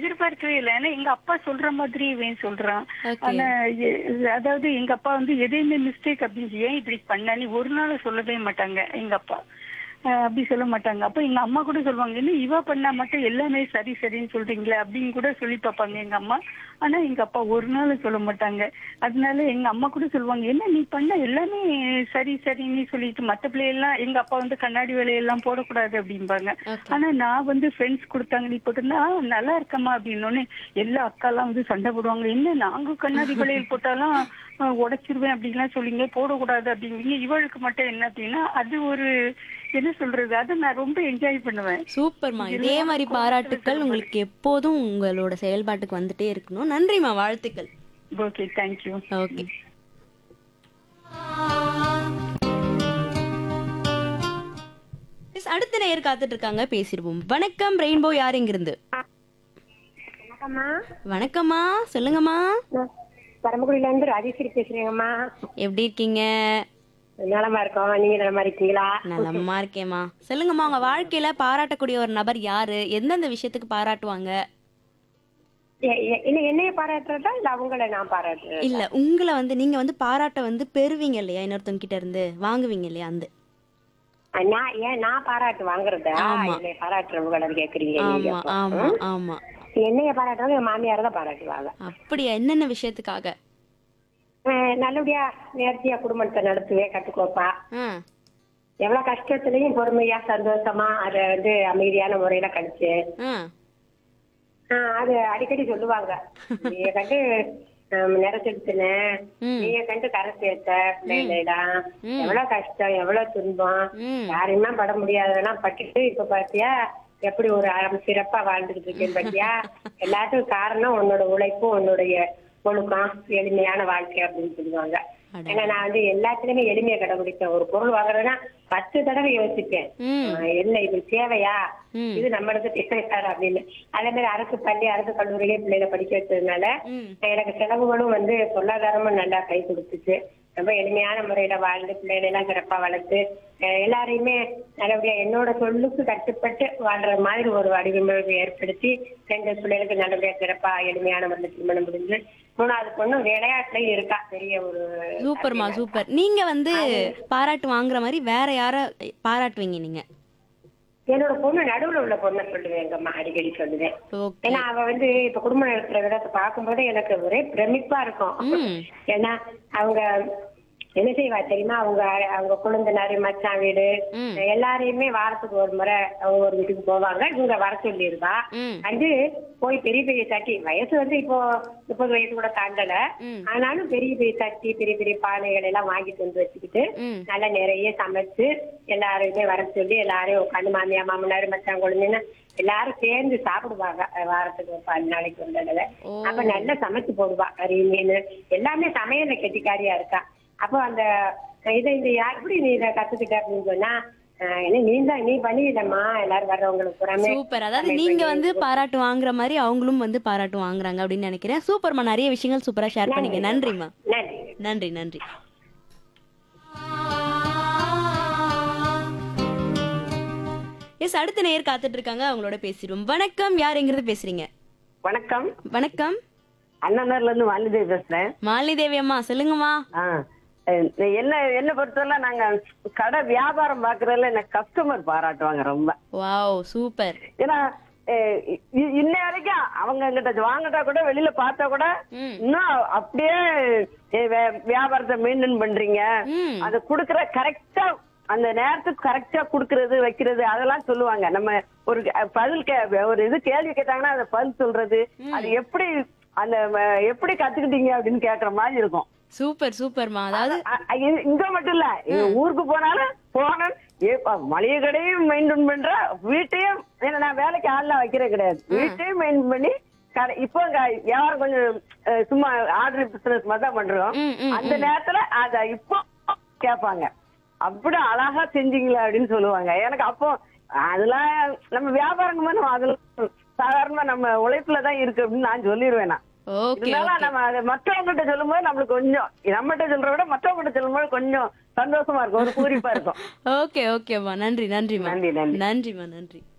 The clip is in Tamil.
எதிர்பார்க்கவே இல்லை ஏன்னா எங்க அப்பா சொல்ற மாதிரி இவன் சொல்றான் Okay. ஆனா எ- அதாவது எங்க அப்பா வந்து எதையுமே மிஸ்டேக் அப்படின்னு ஏன் இப்படி பண்ண நீ ஒரு நாள் சொல்லவே மாட்டாங்க எங்க அப்பா அஹ் அப்படி சொல்ல மாட்டாங்க அப்ப எங்க அம்மா கூட சொல்லுவாங்க என்ன இவ பண்ணா மட்டும் எல்லாமே சரி சரின்னு சொல்றீங்களே அப்படின்னு கூட சொல்லி பார்ப்பாங்க எங்க அம்மா ஆனா எங்க அப்பா ஒரு நாள் சொல்ல மாட்டாங்க அதனால எங்க அம்மா கூட சொல்லுவாங்க என்ன நீ பண்ண எல்லாமே சரி சரின்னு சொல்லிட்டு மத்த பிள்ளையெல்லாம் எங்க அப்பா வந்து கண்ணாடி வேலையெல்லாம் போடக்கூடாது அப்படிம்பாங்க Okay. ஆனா நான் வந்து ஃப்ரெண்ட்ஸ் கொடுத்தாங்க நீ போட்டிருந்தா "ஆ, நல்லா இருக்கம்மா அப்படின்னோடனே எல்லா அக்காலாம் வந்து சண்டை போடுவாங்க என்ன நாங்க கண்ணாடி வளையல் போட்டாலும் அஹ், உடைச்சிருவேன் அப்படின்லாம் சொல்லிங்க போடக்கூடாது அப்படிங்கிறீங்க இவளுக்கு மட்டும் என்ன அப்படின்னா அது ஒரு என்ன சொல்றது அதை நான் ரொம்ப என்ஜாய் பண்ணுவேன் சூப்பர்மா இதே மாதிரி பாராட்டுக்கள் உங்களுக்கு எப்போதும் உங்களோட செயல்பாட்டுக்கு வந்துட்டே இருக்கணும் நன்றிம்மா வாழ்த்துக்கள் ஓகே தேங்க்யூ ஓகே Yes, அடுத்த நேயர் காத்துட்டு இருக்காங்க பேசிடுவோம் வணக்கம் ரெயின்போ யார் இங்கிருந்து வணக்கம்மா வணக்கம்மா சொல்லுங்கம்மா நான் பரமக்குடியில இருந்து ராஜேஸ்வரி பேசுறேங்கம்மா எப்படி இருக்கீங்க நலமா இருக்கோம் நீங்க நலமா இருக்கீங்களா நலமா இருக்கேம்மா சொல்லுங்கம்மா உங்க வாழ்க்கையில பாராட்டக்கூடிய ஒரு நபர் யாரு எந்தெந்த விஷயத்துக்கு பாராட்டுவாங்க எ- எ- என்ன என்னைய பாராட்டுறதா இல்ல அவங்கள நான் பாராட்டுறேன் இல்ல உங்களை வந்து நீங்க வந்து பாராட்ட வந்து பெறுவீங்க இல்லையா இன்னொருத்தவங்க கிட்ட இருந்து வாங்குவீங்க இல்லையா அந்த நான் ஏன் நான் பாராட்டு வாங்குறதா ஆமா. என்னைய பாராட்டுறவங்கள கேக்குறீங்க நீங்க ஆமா அப்போ. ஆமா ம்? ஆமா என்னைய பாராட்டுறவங்க என் மாமியார் தான் பாராட்டுவாங்க அப்படியா என்னென்ன விஷயத்துக்காக அஹ் நல்லபடியா நேர்த்தியா குடும்பத்தை நடத்துவேன் கத்துக்கோப்பா ஆ எவ்வளவு கஷ்டத்துலயும் பொறுமையா சந்தோஷமா அதை வந்து அமைதியான முறையில கழிச்சு ஆ ஆஹ் அது அடிக்கடி சொல்லுவாங்க நீங்க கண்டு நிறச்செடுத்துன ம். நீங்க கண்டு கரை சேர்த்த பிள்ளைகளிடம் ம். எவ்வளவு கஷ்டம் எவ்வளவு துன்பம் ம் யாரையுமே பட முடியாததெல்லாம் பட்டுட்டு இப்ப பாத்தியா எப்படி ஒரு அறம் சிறப்பா வாழ்ந்துகிட்டு இருக்கேன் பாத்தியா எல்லாத்துக்கும் காரணம் உன்னோட உழைப்பும் உன்னுடைய ஒழுக்கம் எளிமையான வாழ்க்கை அப்படின்னு சொல்லுவாங்க அட. ஏன்னா நான் வந்து எல்லாத்துலயுமே எளிமையை கடைபிடிப்பேன் ஒரு பொருள் வாங்குறதுன்னா பத்து தடவை யோசிப்பேன் ம் ஆஹ் என்ன இது தேவையா ம். இது நம்மளுக்கு தேவையாரு அப்படின்னு அதே மாதிரி அரசு பள்ளி அரசு கல்லூரியிலே பிள்ளைகளை படிக்க வச்சதுனால ம் எனக்கு செலவுகளும் வந்து பொருளாதாரமும் நல்லா கை கொடுத்துச்சு ரொம்ப எளிமையான முறையில வாழ்ந்து பிள்ளைகளை எல்லாம் சிறப்பா வளர்த்து அஹ் எல்லாரையுமே நல்லபடியா என்னோட சொல்லுக்கு கட்டுப்பட்டு வாழ்ற மாதிரி ஒரு வடிவமைப்பு ஏற்படுத்தி ரெண்டு பிள்ளைகளுக்கு நல்லபடியா சிறப்பா எளிமையான முறையில் திருமணம் முடிஞ்சு மூணாவது பொண்ணு விளையாட்டுலயும் இருக்கா பெரிய ஒரு சூப்பர்மா சூப்பர் நீங்க வந்து பாராட்டு வாங்குற மாதிரி வேற யார பாராட்டுவீங்க நீங்க என்னோட பொண்ணு நடுவுல உள்ள பொண்ணை சொல்லுவேன் எங்கம்மா அடிக்கடி சொல்லுவேன் ஓகே ஏன்னா அவ வந்து இப்ப குடும்பம் நடத்துற விதத்தை பார்க்கும்போது எனக்கு ஒரே பிரமிப்பா இருக்கும் ம் ஏன்னா அவங்க என்ன செய்வா தெரியுமா அவங்க அவங்க குழந்தைனாரு மச்சான் வீடு ம். எல்லாரையுமே வாரத்துக்கு ஒரு முறை அவங்க ஒரு வீட்டுக்கு போவாங்க இவங்க வர சொல்லிருவா ம் வந்து போய் பெரிய பெரிய சட்டி வயசு வந்து இப்போ முப்பது வயசு கூட தாண்டல ம் ஆனாலும் பெரிய பெரிய சட்டி பெரிய பெரிய பானைகள் எல்லாம் வாங்கிட்டு வந்து வச்சுக்கிட்டு ம் நல்லா நிறைய சமைச்சு எல்லாரையுமே வர சொல்லி எல்லாரையும் உட்காந்து மாமியா மாமனார் மச்சான் குழந்தைன்னு எல்லாரும் சேர்ந்து சாப்பிடுவாங்க அஹ் வாரத்துக்கு ஒரு பத்து நாளைக்கு ஒரு தடவை ஓ. அப்ப நல்லா சமைச்சு போடுவா கறி மீன் எல்லாமே சமையல்ல கெட்டிக்காரியா இருக்கா அப்போ அந்த இதை இந்த யா- எப்படி நீ இதை கத்துக்கிட்ட அப்படின்னு சொன்னா அஹ் என்ன நீ தான் நீ பண்ணிவிடமா எல்லாரும் வர்றவங்களுக்கு புறமே சூப்பர் அதாவது நீங்க வந்து பாராட்டு வாங்குற மாதிரி அவங்களும் வந்து பாராட்டு வாங்குறாங்க அப்படின்னு நினைக்கிறேன் சூப்பர்மா நிறைய விஷயங்கள் சூப்பரா ஷேர் பண்ணீங்க நன்றிம்மா நன்றி நன்றி நன்றி எஸ் அடுத்த நேயர் காத்துட்டு இருக்காங்க அவங்களோட பேசிடுவோம் வணக்கம் யார் எங்கிருந்து பேசுறீங்க வணக்கம் வணக்கம் அண்ணனர்ல இருந்து வாலிதேவி பேசுறேன் மாலினி தேவி அம்மா சொல்லுங்கம்மா ஆ, அஹ் என்ன என்ன பொறுத்தவரை நாங்க கடை வியாபாரம் பாக்குறதுல எனக்கு கஸ்டமர் பாராட்டுவாங்க ரொம்ப வாவ் சூப்பர் ஏன்னா அஹ் இ- இன்ன வரைக்கும் அவங்க கிட்ட வாங்கிட்டா கூட வெளியில பார்த்தா கூட ம் இன்னும் அப்படியே அஹ் வே- வியாபாரத்தை மெயின்டைன் பண்றீங்க ம் அது குடுக்கற கரெக்டா அந்த நேரத்துக்கு கரெக்டா குடுக்கறது வைக்கிறது அதெல்லாம் சொல்லுவாங்க நம்ம ஒரு அஹ், பதில் கே ஒரு இது கேள்வி கேட்டாங்கன்னா அதை பதில் சொல்றது அது எப்படி அந்த அஹ், எப்படி கத்துக்கிட்டீங்க அப்படின்னு கேக்குற மாதிரி இருக்கும் சூப்பர் சூப்பர்மா அதாவது அ- அ- இது இங்க மட்டும் இல்ல இது ஊருக்கு போனாலும் போனேன் மளிகை கடையும் மெயின்டைன் பண்ற வீட்டையும் ஏன்னா நான் வேலைக்கு ஆள்லாம் வைக்கிறேன் கிடையாது வீட்டையும் மெயின்டைன் பண்ணி கடை இப்போ இங்க வியாபாரம் கொஞ்சம் அஹ், சும்மா ஆர்டர் பிசினஸ் மாதிரி தான் பண்றோம் ம், ம், அந்த நேரத்துல அத இப்போ கேட்பாங்க அப்படி அழகா செஞ்சீங்களா அப்படின்னு சொல்லுவாங்க எனக்கு அப்போ அதெல்லாம் நம்ம வியாபாரம் போது அதெல்லாம் சாதாரணமா நம்ம உழைப்புல தான் இருக்கு அப்படின்னு நான் சொல்லிடுவேன் நான் ஓகே இருந்தாலும் நம்ம அதை மற்றவங்ககிட்ட சொல்லும்போது நம்மளுக்கு கொஞ்சம் நம்மகிட்ட சொல்றத விட மற்றவங்ககிட்ட சொல்லும்போது கொஞ்சம் சந்தோஷமா இருக்கும் ஒரு பூரிப்பா இருக்கும் ஓகே ஓகேம்மா நன்றி நன்றிம்மா நன்றி, நன்றி. நன்றிம்மா நன்றி